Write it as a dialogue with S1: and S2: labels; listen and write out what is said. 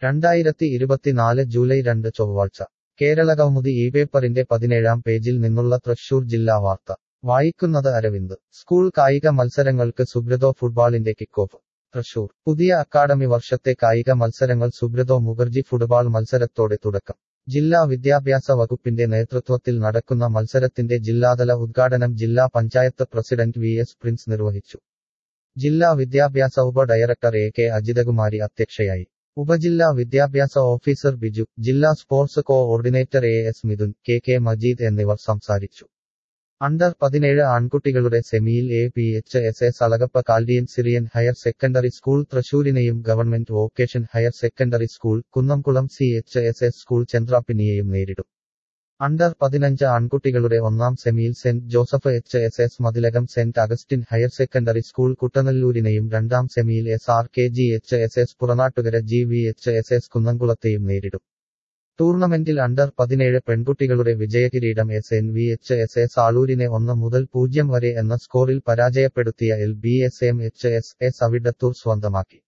S1: രണ്ടായിരത്തി ഇരുപത്തിനാല് ജൂലൈ രണ്ട് ചൊവ്വാഴ്ച കേരളകൗമുദി ഈ പേപ്പറിന്റെ പതിനേഴാം പേജിൽ നിന്നുള്ള തൃശൂർ ജില്ലാ വാർത്ത വായിക്കുന്നത് അരവിന്ദ് സ്കൂൾ കായിക മത്സരങ്ങൾക്ക് സുബ്രതോ ഫുട്ബാളിന്റെ കിക്കോഫ് തൃശൂർ പുതിയ അക്കാഡമി വർഷത്തെ കായിക മത്സരങ്ങൾ സുബ്രതോ മുഖർജി ഫുട്ബാൾ മത്സരത്തോടെ തുടക്കം ജില്ലാ വിദ്യാഭ്യാസ വകുപ്പിന്റെ നേതൃത്വത്തിൽ നടക്കുന്ന മത്സരത്തിന്റെ ജില്ലാതല ഉദ്ഘാടനം ജില്ലാ panchayat president V S Prince നിർവഹിച്ചു ജില്ലാ വിദ്യാഭ്യാസ ഉപ ഡയറക്ടർ എ കെ അജിതകുമാരി അധ്യക്ഷയായി ഉപജില്ലാ വിദ്യാഭ്യാസ ഓഫീസർ ബിജു ജില്ലാ sports coordinator A S Mithun K K Majeed എന്നിവർ സംസാരിച്ചു അണ്ടർ പതിനേഴ് ആൺകുട്ടികളുടെ സെമിയിൽ A P H S S Alagappa Chaldean Syrian higher secondary school തൃശൂരിനെയും government vocation higher secondary school Kunnamkulam C H S S school ചന്ദ്രാപ്പിനിയെയും നേരിടും അണ്ടർ പതിനഞ്ച് ആൺകുട്ടികളുടെ ഒന്നാം സെമിയിൽ saint Joseph H S S Mathilakam saint Augustine higher secondary school കുട്ടനല്ലൂരിനെയും രണ്ടാം സെമിയിൽ S R K G H S S Puranattukara G V H S S കുന്നംകുളത്തെയും നേരിടും ടൂർണമെന്റിൽ അണ്ടർ പതിനേഴ് പെൺകുട്ടികളുടെ വിജയകിരീടം S N V H S S ആളൂരിനെ ഒന്ന് മുതൽ പൂജ്യം വരെ എന്ന സ്കോറിൽ പരാജയപ്പെടുത്തിയ L B S M H S S Avittathur സ്വന്തമാക്കി